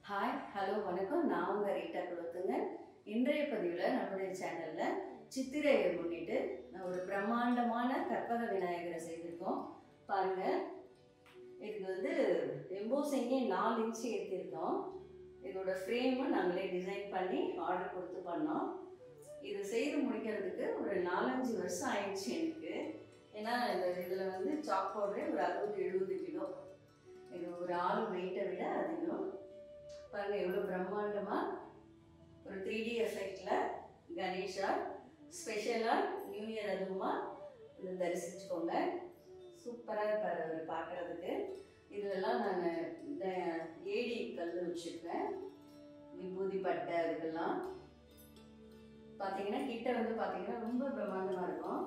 hi hello வணக்கம் நான் உங்கள் ரீட்டா குலத்துங்க இன்றைய பதிவில் நம்மளுடைய சேனலில் சித்திரையை முன்னிட்டு நான் ஒரு பிரம்மாண்டமான கற்பக விநாயகரை செய்திருக்கோம் பாருங்கள் இதுக்கு வந்து எம்போசிங்கே நாலு இன்ச்சு ஏற்றிருக்கோம் இதோட ஃப்ரேமும் நாங்களே டிசைன் பண்ணி ஆர்டர் கொடுத்து பண்ணோம் இது செய்து முடிக்கிறதுக்கு ஒரு நாலஞ்சு வருஷம் ஆயிடுச்சு எனக்கு ஏன்னா இந்த இதில் வந்து சாக் பவுடரே ஒரு அறுபது எழுபது கிலோ இது ஒரு ஆள் வெயிட்டை விட அதிகம் பாருங்க எவ்வளோ பிரம்மாண்டமாக ஒரு த்ரீ டி எஃபெக்டில் கணேஷா ஸ்பெஷலாக நியூ இயர் அதுவுமா இது தரிசிச்சுக்கோங்க சூப்பராக இருப்பார் அவர் பார்க்குறதுக்கு இதுலலாம் நான் இந்த ஏடி கல் வச்சுருக்கேன் விபூதி பட்டை அதுக்கெல்லாம் பார்த்தீங்கன்னா கிட்ட வந்து பார்த்தீங்கன்னா ரொம்ப பிரம்மாண்டமாக இருக்கும்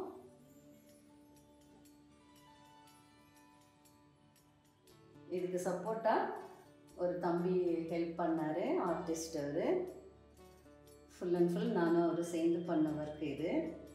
இதுக்கு சப்போர்ட்டாக ஒரு தம்பி ஹெல்ப் பண்ணார் ஆர்டிஸ்ட் அவர் ஃபுல் அண்ட் ஃபுல் நானும் அவர் சேர்ந்து பண்ண ஒர்க் இது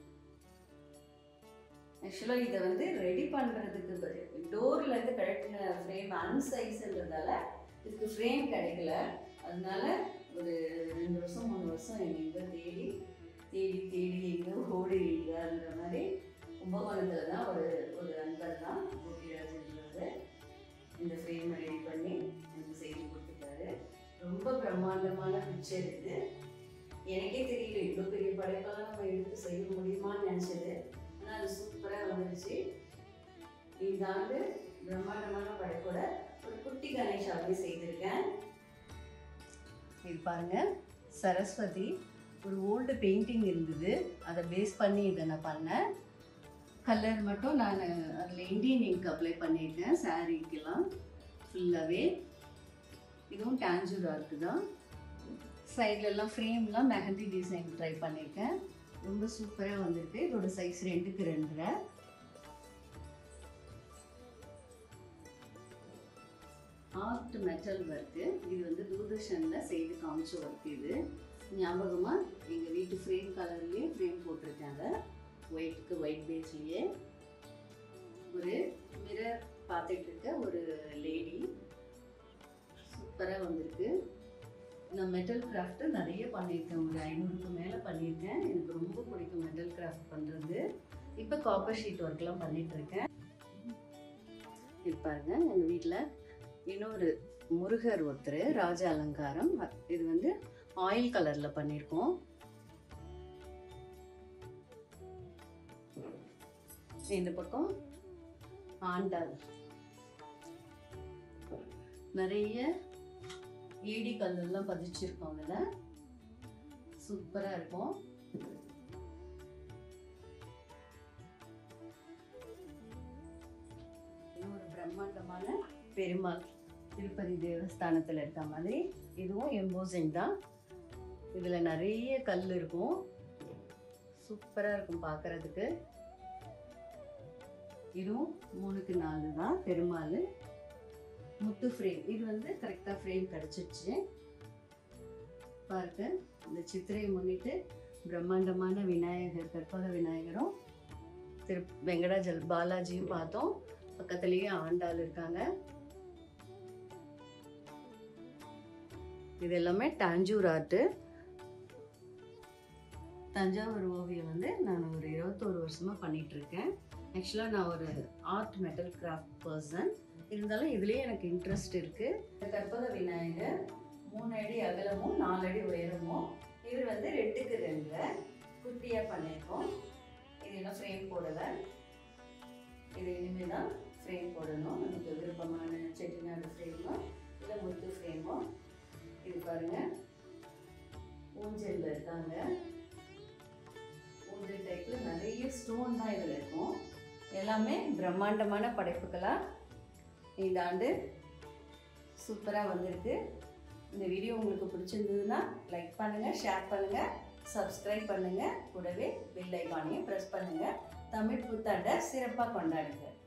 ஆக்சுவலாக இதை வந்து ரெடி பண்ணுறதுக்கு டோர்லேருந்து கழட்டின ஃப்ரேம் அன்சைஸ்ன்றதால இதுக்கு ஃப்ரேம் கிடைக்கல அதனால ஒரு ரெண்டு வருஷம் மூணு வருஷம் எங்கே தேடி தேடி தேடி எங்கே ஓடிடுங்கிற மாதிரி கும்பகோணத்தில் தான் ஒரு ஒரு நண்பர் தான் கோபிராஜன்றவர் இந்த ஃப்ரேமை ரெடி பண்ணி எனக்கு செய்து கொடுத்துட்டாரு ரொம்ப பிரம்மாண்டமான பிக்சர் இது எனக்கே தெரியல இவ்வளோ பெரிய படைப்பெல்லாம் நம்ம எடுத்து செய்ய முடியுமான்னு நினச்சது ஆனால் அது சூப்பராக வந்துருச்சு இந்த ஆண்டு பிரம்மாண்டமான படைப்போட ஒரு குட்டி கணேஷ் அப்படி செய்திருக்கேன் இது பாருங்க சரஸ்வதி ஒரு ஓல்டு பெயிண்டிங் இருந்தது அதை பேஸ் பண்ணி இதை நான் பண்ணேன் கலர் மட்டும் நான் அதில் இண்டியன் இங்க் அப்ளை பண்ணியிருக்கேன் சாரீக்கெல்லாம் ஃபுல்லாகவே இதுவும் டேஞ்சூர் ஆர்க்கு தான் சைட்லலாம் ஃப்ரேம்லாம் மெஹந்தி டிசைன் ட்ரை பண்ணியிருக்கேன் ரொம்ப சூப்பராக வந்திருக்கு இதோட சைஸ் ரெண்டுக்கு ரெண்டரை ஆர்ட் மெட்டல் ஒர்க்கு இது வந்து தூர்தர்ஷனில் செய்து காமிச்ச ஒர்க் இது ஞாபகமாக எங்கள் வீட்டு ஃப்ரேம் கலர்லேயே ஃப்ரேம் போட்டிருக்காங்க ஒயிட்டுக்கு ஒயிட் பேஸ்லேயே ஒரு மிரர் பார்த்துட்டு இருக்க ஒரு லேடி சூப்பராக வந்திருக்கு நான் மெட்டல் கிராஃப்ட்டு நிறைய பண்ணியிருக்கேன் ஒரு ஐநூறுக்கு மேலே பண்ணியிருக்கேன் எனக்கு ரொம்ப பிடிக்கும் மெட்டல் கிராஃப்ட் பண்ணுறது இப்போ காப்பர் ஷீட் ஒர்க்லாம் பண்ணிட்டு இருக்கேன் இது பாருங்க எங்கள் வீட்டில் இன்னொரு முருகர் ஒருத்தர் ராஜ அலங்காரம் இது வந்து ஆயில் கலரில் பண்ணியிருக்கோம் இந்த பக்கம் ஆண்டாள் நிறைய ஏடி கல்லெல்லாம் பதிச்சிருக்கோம் அதில் சூப்பராக இருக்கும் இது ஒரு பிரம்மாண்டமான பெருமாள் திருப்பதி தேவஸ்தானத்தில் இருக்க மாதிரி இதுவும் எம்போசிங் தான் இதில் நிறைய கல் இருக்கும் சூப்பராக இருக்கும் பார்க்குறதுக்கு இதுவும் மூணுக்கு நாலு தான் பெருமாள் முத்து ஃப்ரேம் இது வந்து கரெக்டாக ஃப்ரேம் கிடச்சிருச்சு பார்க்க இந்த சித்திரையை முன்னிட்டு பிரம்மாண்டமான விநாயகர் கற்பக விநாயகரும் திரு வெங்கடாஜல் பாலாஜியும் பார்த்தோம் பக்கத்துலேயே ஆண்டாள் இருக்காங்க இது எல்லாமே டாஞ்சூர் ஆர்ட்டு தஞ்சாவூர் ஓவியம் வந்து நான் ஒரு இருபத்தோரு வருஷமாக பண்ணிட்டு இருக்கேன் ஆக்சுவலாக நான் ஒரு ஆர்ட் மெட்டல் கிராஃப்ட் பர்சன் இருந்தாலும் இதுலேயே எனக்கு இன்ட்ரெஸ்ட் இருக்குது கற்பக விநாயகர் மூணு அடி அகலமும் நாலு அடி உயரமும் இவர் வந்து ரெண்டுக்கு ரெண்டு குட்டியாக பண்ணியிருக்கோம் இது இன்னும் ஃப்ரேம் போடலை இது இனிமேல் தான் ஃப்ரேம் போடணும் நமக்கு விருப்பமான செட்டிநாடு ஃப்ரேமோ இல்லை முத்து ஃப்ரேமோ இது பாருங்கள் ஊஞ்சலில் இருக்காங்க ஊஞ்சல் டைப்பில் நிறைய ஸ்டோன் தான் இதில் இருக்கும் எல்லாமே பிரம்மாண்டமான படைப்புகளாக இந்த ஆண்டு சூப்பராக வந்திருக்கு இந்த வீடியோ உங்களுக்கு பிடிச்சிருந்ததுன்னா லைக் பண்ணுங்கள் ஷேர் பண்ணுங்கள் சப்ஸ்கிரைப் பண்ணுங்கள் கூடவே பெல் ஐக்கானையும் ப்ரெஸ் பண்ணுங்கள் தமிழ் புத்தாண்டை சிறப்பாக கொண்டாடுங்க